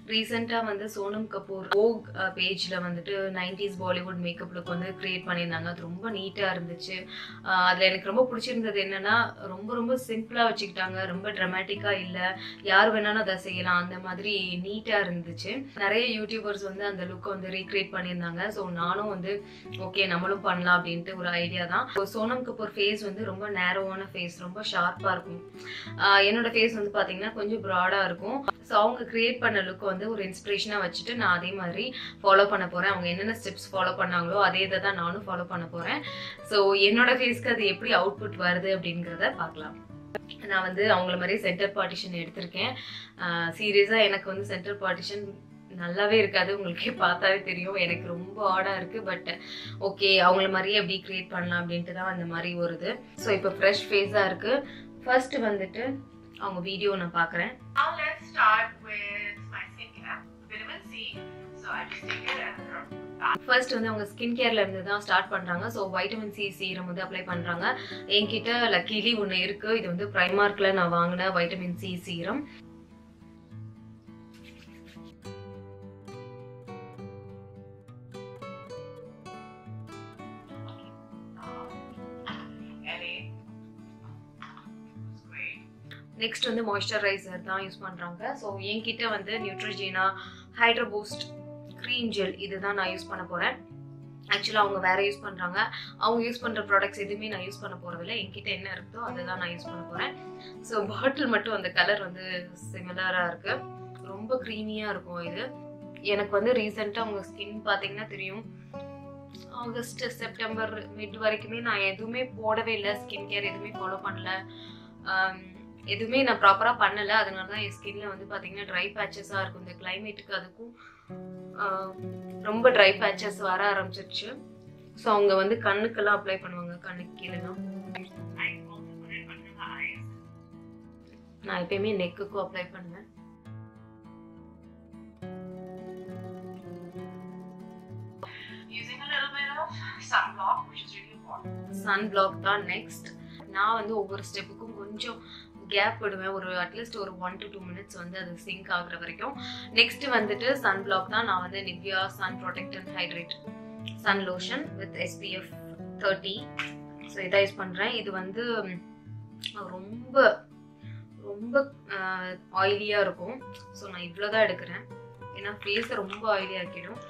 ரீசெண்டாக வந்து சோனம் கபூர் ஓக் பேஜில் வந்துட்டு நைன்டிஸ் பாலிவுட் மேக்கப் லுக் வந்து க்ரியேட் பண்ணியிருந்தாங்க அது ரொம்ப நீட்டாக இருந்துச்சு அதில் எனக்கு ரொம்ப பிடிச்சிருந்தது என்னென்னா ரொம்ப ரொம்ப சிம்பிளாக வச்சுக்கிட்டாங்க ரொம்ப ட்ரமேட்டிக்காக இல்லை யார் வேணாலும் அதை செய்யலாம் அந்த மாதிரி நீட்டாக இருந்துச்சு நிறைய யூடியூபர்ஸ் வந்து அந்த லுக்கை வந்து ரீக்ரியேட் பண்ணியிருந்தாங்க ஸோ நானும் வந்து ஓகே நம்மளும் பண்ணலாம் அப்படின்ட்டு ஒரு ஐடியா தான் So, சோனம் கபூர் ஃபேஸ் வந்து ரொம்ப நேரோவான ஃபேஸ் ரொம்ப ஷார்ப்பாக இருக்கும் ஆஹ் என்னோட ஃபேஸ் வந்து பார்த்தீங்கன்னா கொஞ்சம் ப்ராடாக இருக்கும் ஸோ அவங்க கிரியேட் பண்ண லுக் வந்து ஒரு இன்ஸ்பிரேஷனாக வச்சுட்டு நான் அதே மாதிரி ஃபாலோ பண்ண போகிறேன் அவங்க என்னென்ன ஸ்டெப்ஸ் ஃபாலோ பண்ணாங்களோ அதே இதை தான் நானும் ஃபாலோ பண்ண போகிறேன் ஸோ என்னோட ஃபேஸ்க்கு அது எப்படி அவுட்புட் வருது அப்படிங்கிறத பார்க்கலாம் நான் வந்து அவங்கள மாதிரி சென்டர் பார்ட்டிஷன் எடுத்திருக்கேன் சீரியஸாக எனக்கு வந்து சென்டர் பார்ட்டிஷன் நல்லாவே இருக்காது உங்களுக்கே பார்த்தாவே தெரியும் எனக்கு ரொம்ப ஆடாக இருக்குது பட் ஓகே அவங்கள மாதிரியே எப்படி க்ரியேட் பண்ணலாம் அப்படின்ட்டு தான் அந்த மாதிரி வருது ஸோ இப்போ ஃப்ரெஷ் ஃபேஸாக இருக்குது ஃபர்ஸ்ட் வந்துட்டு அவங்க வீடியோ நான் பார்க்குறேன் Now let's start with my skincare. Vitamin C. So I just take it and rub first வந்து அவங்க ஸ்கின் கேர்ல இருந்து தான் ஸ்டார்ட் பண்றாங்க ஸோ வைட்டமின் சி சீரம் வந்து அப்ளை பண்றாங்க என்கிட்ட லக்கிலி ஒன்று இருக்கு இது வந்து பிரைமார்க்ல நான் வாங்கின vitamin C serum LA. It's great. Next வந்து மாய்ஸ்சரைசர் தான் யூஸ் பண்றாங்க ஸோ என்கிட்ட வந்து Neutrogena hydro boost cream gel இதுதான் நான் யூஸ் பண்ண போறேன் ஆக்சுவலாக அவங்க வேற யூஸ் பண்றாங்க அவங்க யூஸ் பண்ற ப்ராடக்ட்ஸ் எதுவுமே நான் யூஸ் பண்ண போறதில்ல என்கிட்ட என்ன இருக்குதோ அதை தான் நான் யூஸ் பண்ண போறேன் ஸோ பாட்டில் மட்டும் அந்த கலர் வந்து சிமிலரா இருக்கு ரொம்ப க்ரீமியா இருக்கும் இது எனக்கு வந்து ரீசெண்டாக உங்க ஸ்கின் பார்த்தீங்கன்னா தெரியும் ஆகஸ்ட் செப்டம்பர் மிட் வரைக்குமே நான் எதுவுமே போடவே இல்லை ஸ்கின் கேர் எதுவுமே ஃபாலோ பண்ணல ஆம், எதுவுமே நான் ப்ராப்பராக பண்ணலை அதனால தான் என் ஸ்கின்ல வந்து பார்த்தீங்கன்னா ட்ரை பேச்சஸாக இருக்கும் இந்த கிளைமேட்டுக்கு அதுக்கும் ஆம், ரொம்ப ட்ரை பேச்சஸ் வர ஆரம்பிச்சிருச்சு ஸோ அவங்க வந்து கண்ணுக்கெல்லாம் அப்ளை பண்ணுவாங்க கண்ணுக்கு கீழெல்லாம் I also put it under the eyes. நான் எப்பயுமே நெக்குக்கும் அப்ளை பண்ணுவேன் Using a little bit of sunblock, which is really important. Sun block தான் நெக்ஸ்ட் நான் வந்து ஒவ்வொரு ஸ்டெப்புக்கும் கொஞ்சம் கேப் விடுவேன் ஒரு அட்லீஸ்ட் ஒரு ஒன் டு டூ மினிட்ஸ் வந்து அது சிங்க் ஆகுற வரைக்கும் நெக்ஸ்ட் வந்துட்டு சன் பிளாக் தான் நான் வந்து Nivea sun protect and hydrate sun lotion with SPF thirty so இதை யூஸ் பண்ணுறேன் இது வந்து ம், ரொம்ப ரொம்ப ஆயிலியாக இருக்கும் ஸோ நான் இவ்வளோ தான் எடுக்கிறேன் ஏன்னா ஃபேஸை ரொம்ப ஆயிலி ஆக்கிடும்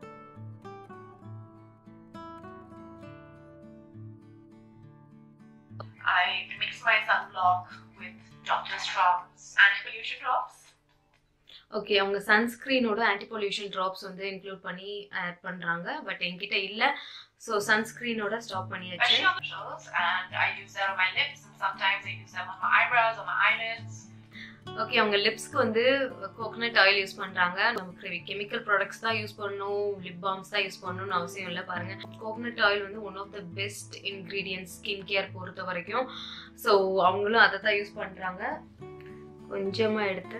I mix my sunblock with Dr. Straub's anti-pollution drops. Okay அவங்க சன்ஸ்க்ரீனோட ஆன்டி பொல்யூஷன் ட்ராப்ஸ் வந்து இன்க்ளூட் பண்ணி ஆட் பண்ணுறாங்க பட் என்கிட்ட இல்லை ஸோ சன்ஸ்க்ரீனோட ஸ்டாப் பண்ணியாச்சு Especially on the shoulders, and I use that on my lips, and sometimes I use them on my eyebrows, on my eyelids. Okay அவங்க லிப்ஸ்க்கு வந்து கோகனட் ஆயில் யூஸ் பண்ணுறாங்க நமக்கு கெமிக்கல் ப்ராடக்ட்ஸ் தான் யூஸ் பண்ணணும் lip balms தான் use பண்ணணும்னு அவசியம் இல்லை பாருங்க கோகனட் ஆயில் வந்து one of the best ingredients skin care பொறுத்த வரைக்கும் ஸோ அவங்களும் அதை தான் யூஸ் பண்ணுறாங்க கொஞ்சமாக எடுத்து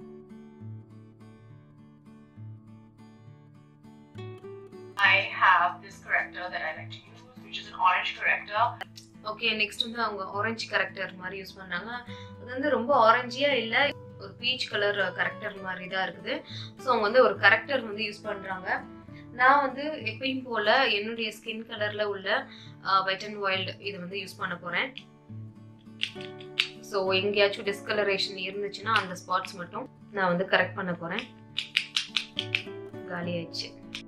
I have this corrector that I like to use, which is an orange corrector. Okay next வந்து அவங்க ஆரஞ்சு கரெக்டர் மாதிரி யூஸ் பண்ணாங்க அது வந்து ரொம்ப ஆரஞ்சியா இல்லை ஒரு பீச் கலர் கரெக்டர் மாதிரி தான் இருக்குது ஸோ அவங்க வந்து ஒரு கரெக்டர் வந்து யூஸ் பண்ணுறாங்க நான் வந்து எப்பயும் போல என்னுடைய ஸ்கின் கலர்ல உள்ள வெட் அண்ட் வைல்டு இது வந்து யூஸ் பண்ண போறேன் ஸோ எங்கேயாச்சும் டிஸ்கலரேஷன் இருந்துச்சுன்னா அந்த ஸ்பாட்ஸ் மட்டும் நான் வந்து கரெக்ட் பண்ண போறேன் காலி ஆயிடுச்சு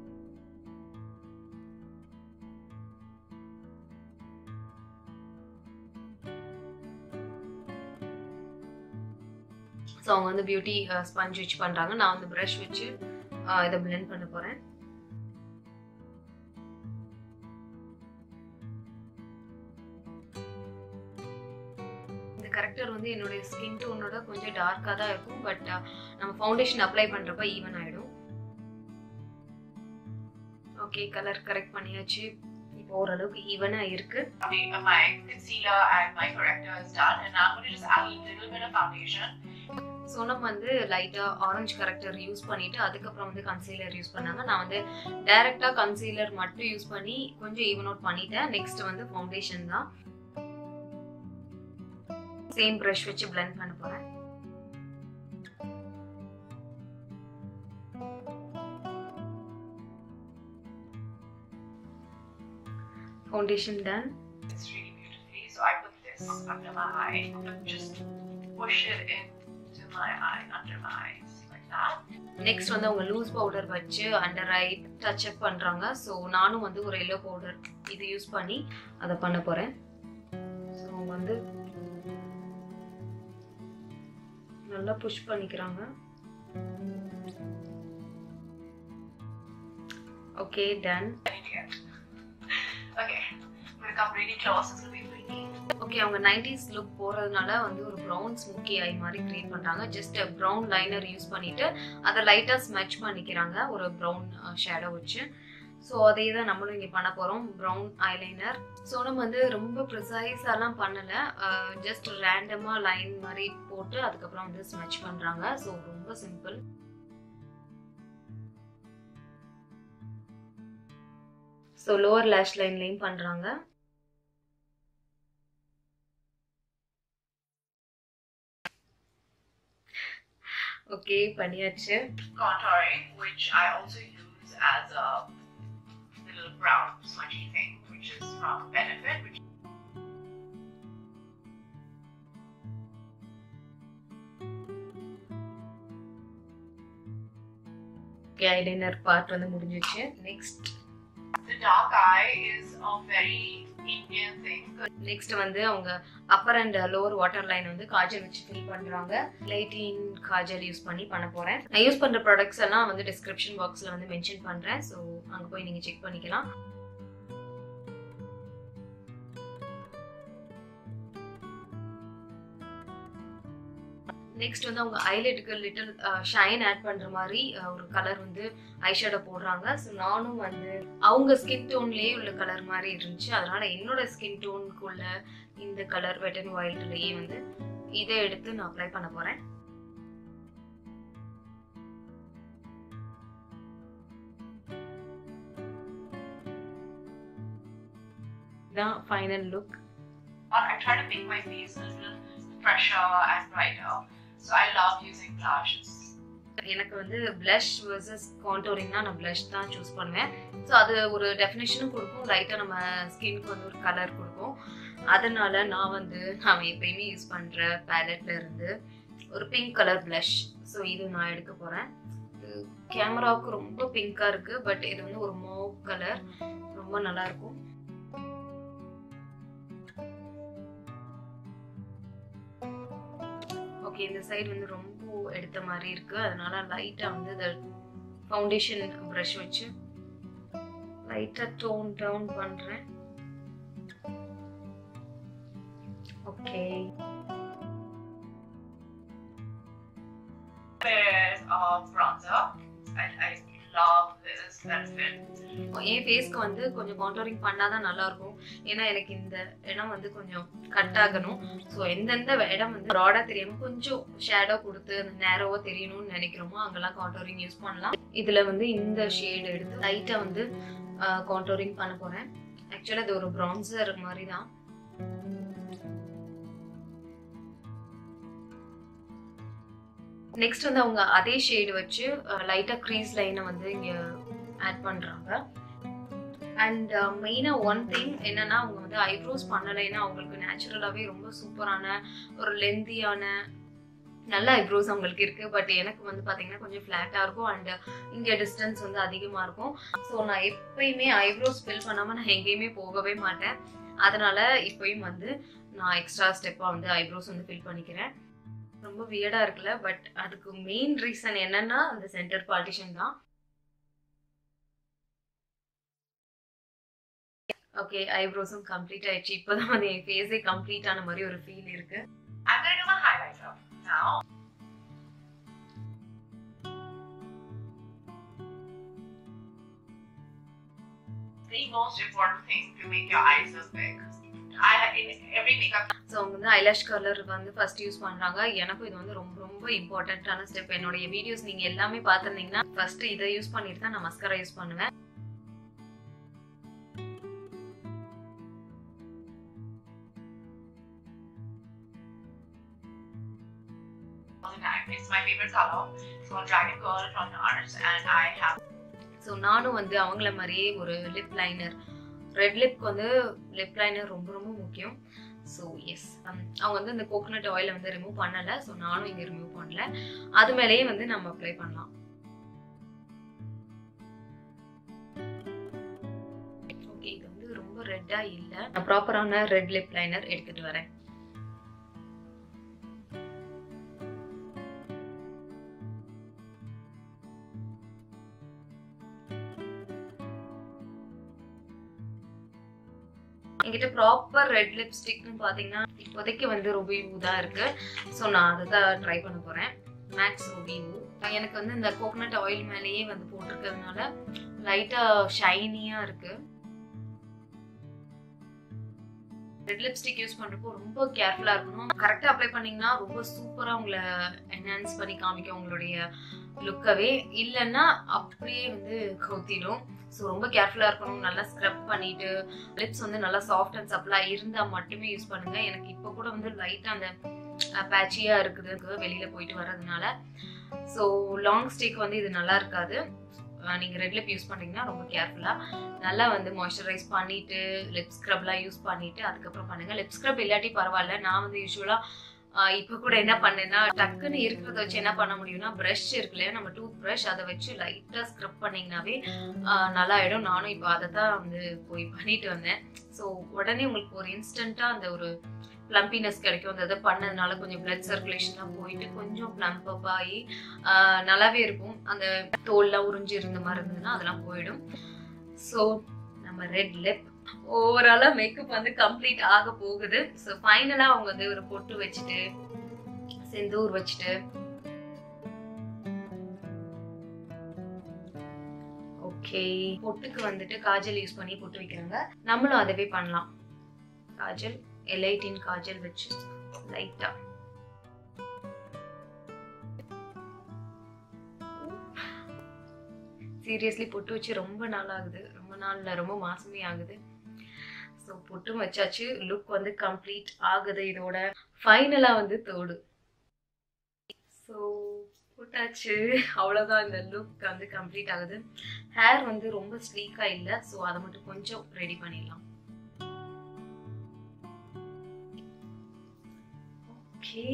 ஸோ அவங்க வந்து பியூட்டி ஸ்பஞ்ச் வச்சு பண்ணுறாங்க நான் வந்து ப்ரஷ் வச்சு அஹ், இதை blend பண்ண போகிறேன் இந்த கரெக்டர் வந்து என்னுடைய ஸ்கின் டோனோட கொஞ்சம் டார்க்காக தான் இருக்கும் பட் நம்ம ஃபவுண்டேஷன் அப்ளை பண்ணுறப்ப ஈவன் ஆகிடும் ஓகே கலர் கரெக்ட் பண்ணியாச்சு இப்போ ஓரளவுக்கு ஈவனாக இருக்குது I mean, my concealer and my corrector is done, and now I'm going to just add a little bit of foundation. So நம்ம வந்து லைட்டாக ஆரஞ்சு கரெக்டர் யூஸ் பண்ணிட்டு அதுக்கப்புறம் வந்து கன்சீலர் யூஸ் பண்ணாங்க நான் வந்து டைரெக்டாக கன்சீலர் மட்டும் யூஸ் பண்ணி கொஞ்சம் ஈவன் அவுட் பண்ணிட்டேன் நெக்ஸ்ட் வந்து ஃபவுண்டேஷன் தான் சேம் ப்ரஷ் வச்சு blend பண்ண போகிறேன் foundation done this really beautifully. So I put this under my eye, just push it into my eye, under my eyes, like that. Next வந்து அவங்க loose powder வச்சு under eye touch up பண்ணுறாங்க so நானும் வந்து ஒரு yellow powder இது use பண்ணி அதை பண்ண போகிறேன் ஸோ அவங்க வந்து நல்லா புஷ் பண்ணிக்கிறாங்க okay done Okay, I'm gonna come really close. It's gonna be pretty. Okay அவங்க நைன்டிஸ் லுக் போகிறதுனால வந்து ஒரு ப்ரௌன் ஸ்மோக்கி ஐ மாதிரி க்ரியேட் பண்ணுறாங்க ஜஸ்ட் ப்ரௌன் லைனர் யூஸ் பண்ணிட்டு அதை லைட்டாக ஸ்மெச் பண்ணிக்கிறாங்க ஒரு ப்ரௌன் ஷேடோ வச்சு ஸோ அதே தான் நம்மளும் இங்கே பண்ண போகிறோம் ப்ரௌன் ஐலைனர் ஸோ நம்ம வந்து ரொம்ப ப்ரிசைஸாலாம் பண்ணலை ஜஸ்ட் ரேண்டமாக லைன் மாதிரி போட்டு அதுக்கப்புறம் வந்து ஸ்மெச் பண்ணுறாங்க ஸோ ரொம்ப சிம்பிள் ஸோ லோவர் லேஷ் லைன்லேயும் பண்ணுறாங்க ஓகே பண்ணியாச்சு Contouring, which I also use as a little brown smudgy thing, which is from Benefit, which okay eyeliner part வந்து முடிஞ்சிச்சு next the dark eye is a very Indian thing. Next வந்து அவங்க upper and lower water line வந்து காஜல் வச்சு fill பண்றாங்க லைட்டின் Kajal use பண்ணி பண்ண போறேன் நான் யூஸ் பண்ற ப்ராடக்ட்ஸ் எல்லாம் வந்து டிஸ்கிரிப்ஷன் பாக்ஸ்ல வந்து மென்ஷன் பண்றேன் ஸோ அங்க போய் நீங்க செக் பண்ணிக்கலாம் நெக்ஸ்ட் வந்து அவங்க ஐலைட்டுக்கு லிட்டில் ஷைன் ஆட் பண்ற மாதிரி அஹ், ஒரு கலர் வந்து ஐஷேடோ போடுறாங்க ஸோ நானும் வந்து அவங்க ஸ்கின் டோன்லேயே உள்ள கலர் மாதிரி இருந்துச்சு அதனால என்னோட ஸ்கின் டோனுக்குள்ள இந்த கலர் வெட் அண்ட் ஒயிட்லேயே வந்து இதை எடுத்து நான் அப்ளை பண்ண போறேன் இதான் final look I try to make my face a little fresher and brighter. So I love using blushes. எனக்கு வந்து blush வர்சஸ் கான்டோரிங்னா நான் blush தான் சூஸ் பண்ணுவேன் ஸோ அது ஒரு டெஃபினேஷனும் கொடுக்கும் லைட்டாக நம்ம ஸ்கின்க்கு வந்து ஒரு கலர் கொடுக்கும் அதனால நான் வந்து நான் எப்பயுமே யூஸ் பண்ணுற பேலட்ல இருந்து ஒரு பிங்க் கலர் blush ஸோ இது நான் எடுக்க போகிறேன் கேமராவுக்கு ரொம்ப பிங்காக இருக்கு பட் இது வந்து ஒரு மோவ் கலர் ரொம்ப நல்லா இருக்கும் ஓகே இந்த சைடு வந்து ரொம்ப எடுத்த மாதிரி இருக்கு அதனால லைட்டா வந்து இந்த ஃபவுண்டேஷன் ப்ரஷ் வச்சு லைட்டா டோன் டவுன் பண்றேன் okay There's a bronzer. I, I love this Benefit. என் ஃபேஸ்க்கு வந்து கொஞ்சம் கான்டோரிங் பண்ணாதான் நல்லா இருக்கும் ஏன்னா எனக்கு இந்த இடம் வந்து கொஞ்சம் கட் ஆகணும் ஸோ எந்தெந்த இடம் வந்து ப்ராடா தெரியாம கொஞ்சம் ஷேடோ கொடுத்து நேரோவா தெரியணும்னு நினைக்கிறோமோ அங்கெல்லாம் கான்டோரிங் யூஸ் பண்ணலாம் இதுல வந்து இந்த ஷேட் எடுத்து லைட்டா வந்து கான்டோரிங் பண்ண போறேன் ஆக்சுவலாக இது ஒரு ப்ரான்சர் மாதிரி தான் நெக்ஸ்ட் வந்து அவங்க அதே ஷேடு வச்சு லைட்டா க்ரீஸ் லைனை வந்து இங்க ஆட் பண்றாங்க அண்ட் மெயினாக ஒன் திங் என்னன்னா அவங்க வந்து ஐப்ரோஸ் பண்ணலைன்னா அவங்களுக்கு நேச்சுரலாகவே ரொம்ப சூப்பரான ஒரு லெந்தியான நல்ல ஐப்ரோஸ் அவங்களுக்கு இருக்கு பட் எனக்கு வந்து பார்த்தீங்கன்னா கொஞ்சம் ஃப்ளாட்டாக இருக்கும் அண்ட் இங்கே டிஸ்டன்ஸ் வந்து அதிகமாக இருக்கும் ஸோ நான் எப்பயுமே ஐப்ரோஸ் ஃபில் பண்ணாமல் நான் எங்கேயுமே போகவே மாட்டேன் அதனால இப்பயும் வந்து நான் எக்ஸ்ட்ரா ஸ்டெப்பாக வந்து ஐப்ரோஸ் வந்து ஃபில் பண்ணிக்கிறேன் ரொம்ப வியர்டாக இருக்குல்ல பட் அதுக்கு மெயின் ரீசன் என்னன்னா அந்த சென்டர் பார்ட்டிஷன் தான் ஓகே ஐப்ரோஸும் கம்ப்ளீட் ஆயிடுச்சு இப்போதான் வந்து என் ஃபேஸே கம்ப்ளீட் ஆன மாதிரி ஒரு ஃபீல் இருக்கு I'm gonna do my highlighter now. The most important thing to make your eyes look big. I in every makeup so அவங்க வந்து ஐலாஷ் கலர் வந்து ஃபர்ஸ்ட் யூஸ் பண்றாங்க எனக்கும் இது வந்து ரொம்ப ரொம்ப இம்பார்ட்டண்ட்டான ஸ்டெப் என்னுடைய வீடியோஸ் நீங்க எல்லாமே பார்த்துருந்தீங்கன்னா ஃபர்ஸ்ட் இதை யூஸ் பண்ணிட்டு தான் நான் மஸ்கரா யூஸ் பண்ணுவேன் all the time. It's my favorite color. It's called Dragon Girl from NARS and I have so நானும் வந்து அவங்கள மாதிரியே ஒரு லிப் லைனர் ரெட் லிப்க்கு வந்து லிப் லைனர் ரொம்ப ரொம்ப முக்கியம் ஸோ எஸ் அவங்க வந்து இந்த கோகோனட் ஆயிலை வந்து ரிமூவ் பண்ணலை ஸோ நானும் இங்கே ரிமூவ் பண்ணல அது மேலேயே வந்து நம்ம அப்ளை பண்ணலாம் ஓகே இது வந்து ரொம்ப ரெட்டாக இல்லை நான் ப்ராப்பரான ரெட் லிப் லைனர் எடுத்துட்டு வரேன் என்கிட்ட ப்ராப்பர் ரெட் லிப்ஸ்டிக்னு பார்த்தீங்கன்னா இப்போதைக்கு வந்து ருபியூ தான் இருக்கு ஸோ நான் அதை தான் ட்ரை பண்ண போகிறேன் மேக்ஸ் ருபியூ எனக்கு வந்து இந்த கோகனட் ஆயில் மேலேயே வந்து போட்டிருக்கிறதுனால லைட்டாக ஷைனியாக இருக்கு ரெட் லிப்ஸ்டிக் யூஸ் பண்ணுறப்போ ரொம்ப கேர்ஃபுல்லாக இருக்கணும் கரெக்டாக அப்ளை பண்ணிங்கன்னா ரொம்ப சூப்பராக உங்களை என்ஹான்ஸ் பண்ணி காமிக்கும் உங்களுடைய லுக்கவே இல்லைன்னா அப்படியே வந்து கவுத்திடும் ஸோ ரொம்ப கேர்ஃபுல்லாக இருக்கணும் நல்லா ஸ்க்ரப் பண்ணிட்டு லிப்ஸ் வந்து நல்லா சாஃப்ட் அண்ட் சப்ளா இருந்தால் மட்டுமே யூஸ் பண்ணுங்க எனக்கு இப்போ கூட வந்து லைட்டாக அந்த பேச்சியாக இருக்குது வெளியில் போயிட்டு வர்றதுனால ஸோ லாங் ஸ்டேக் வந்து இது நல்லா இருக்காது நீங்கள் ரெட் லிப் யூஸ் பண்ணுறீங்கன்னா ரொம்ப கேர்ஃபுல்லாக நல்லா வந்து மாய்ஸ்சரைஸ் பண்ணிவிட்டு லிப் ஸ்க்ரப்லாம் யூஸ் பண்ணிவிட்டு அதுக்கப்புறம் பண்ணுங்கள் லிப் ஸ்க்ரப் இல்லாட்டி பரவாயில்ல நான் வந்து யூஸ்வலாக இப்போ கூட என்ன பண்ணேன்னா டக்குன்னு இருக்கிறத வச்சு என்ன பண்ண முடியும்னா ப்ரஷ் இருக்கு இல்லையா நம்ம டூத் ப்ரஷ் அதை வச்சு லைட்டாக ஸ்க்ரப் பண்ணிங்கனாவே நல்லா ஆகிடும் நானும் இப்போ அதை தான் வந்து போய் பண்ணிட்டு வந்தேன் ஸோ உடனே உங்களுக்கு ஒரு இன்ஸ்டண்ட்டாக அந்த ஒரு ப்ளம்பினஸ் கிடைக்கும் அந்த இதை பண்ணதுனால கொஞ்சம் பிளட் சர்க்குலேஷன்லாம் போயிட்டு கொஞ்சம் ப்ளம்ப் அப் ஆகி நல்லாவே இருக்கும் அந்த தோல்லாம் உறிஞ்சி இருந்த மாதிரி இருந்ததுன்னா அதெல்லாம் போயிடும் ஸோ நம்ம ரெட் லிப் ஓவராலாக மேக்கப் வந்து கம்ப்ளீட் ஆக போகுது ஸோ ஃபைனலாக அவங்க வந்து ஒரு பொட்டு வச்சுட்டு செந்தூர் வச்சுட்டு ஓகே பொட்டுக்கு வந்துட்டு காஜல் யூஸ் பண்ணி பொட்டு வைக்கிறாங்க நம்மளும் அதவே பண்ணலாம் காஜல் எலைட்டின் காஜல் வச்சு லைட்டா சீரியஸ்லி பொட்டு வச்சு ரொம்ப நாள் ஆகுது ரொம்ப நாள்ல ரொம்ப மாசமே ஆகுது ஸோ பொட்டும் வச்சாச்சு லுக் வந்து கம்ப்ளீட் ஆகுது இதோட ஃபைனலாக வந்து தோடு ஸோ போட்டாச்சு அவ்வளோதான் இந்த லுக் வந்து கம்ப்ளீட் ஆகுது ஹேர் வந்து ரொம்ப ஸ்லீக்காக இல்லை ஸோ அதை மட்டும் கொஞ்சம் ரெடி பண்ணிடலாம் ஓகே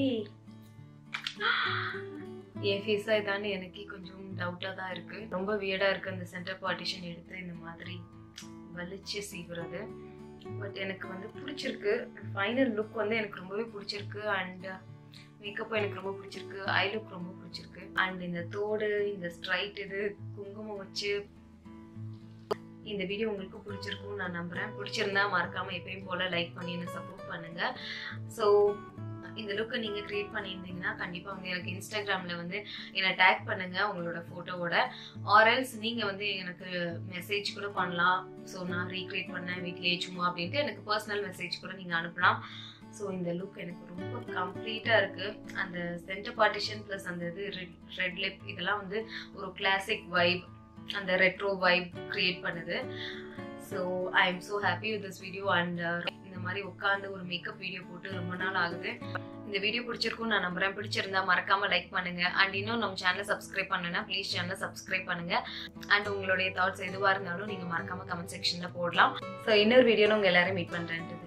என் ஃபேஸா இதான்னு எனக்கு கொஞ்சம் டவுட்டாக தான் இருக்கு ரொம்ப வியர்டாக இருக்கு அந்த சென்டர் பார்ட்டிஷன் எடுத்து இந்த மாதிரி வலிச்சு சீவுறது பட் எனக்கு வந்து பிடிச்சிருக்கு ஃபைனல் லுக் வந்து எனக்கு ரொம்பவே பிடிச்சிருக்கு அண்ட் மேக்கப்பும் எனக்கு ரொம்ப பிடிச்சிருக்கு ஐ லுக் ரொம்ப பிடிச்சிருக்கு அண்ட் இந்த தோடு இந்த ஸ்ட்ரைட் இது குங்குமம் வச்சு இந்த வீடியோ உங்களுக்கு பிடிச்சிருக்கும்னு நான் நம்புறேன் பிடிச்சிருந்தா மறக்காம எப்பயும் போல லைக் பண்ணி என்ன சப்போர்ட் பண்ணுங்க ஸோ இந்த லுக்கை நீங்கள் க்ரியேட் பண்ணியிருந்தீங்கன்னா கண்டிப்பாக வந்து எனக்கு இன்ஸ்டாகிராமில் வந்து என்னை டேக் பண்ணுங்கள் உங்களோட ஃபோட்டோவோட ஆர்எல்ஸ் நீங்கள் வந்து எனக்கு மெசேஜ் கூட பண்ணலாம் ஸோ நான் ரீக்ரியேட் பண்ணேன் வீட்லேயே சும்மா அப்படின்ட்டு எனக்கு பர்சனல் மெசேஜ் கூட நீங்கள் அனுப்பலாம் ஸோ இந்த லுக் எனக்கு ரொம்ப கம்ப்ளீட்டாக இருக்குது அந்த சென்டர் பார்ட்டிஷன் ப்ளஸ் அந்த இது ரெட் ரெட் லிப் இதெல்லாம் வந்து ஒரு கிளாசிக் வைப் அந்த ரெட்ரோ வைப் க்ரியேட் பண்ணுது so I am so happy with this video and இந்த மாதிரி உட்காந்து ஒரு மேக்கப் வீடியோ போட்டு ரொம்ப நாள் ஆகுது இந்த வீடியோ பிடிச்சிருக்கும் நான் நம்புறேன் பிடிச்சிருந்தா மறக்காம லைக் பண்ணுங்க அண்ட் இன்னும் நம்ம சேனலை சப்ஸ்கிரைப் பண்ணுனா ப்ளீஸ் சேனலை சப்ஸ்கிரைப் பண்ணுங்க அண்ட் உங்களுடைய தாட்ஸ் எதுவாக இருந்தாலும் நீங்க மறக்காம கமெண்ட் செக்ஷன்ல போடலாம் ஸோ இன்னொரு வீடியோல உங்க எல்லாரும் மீட் பண்றேன்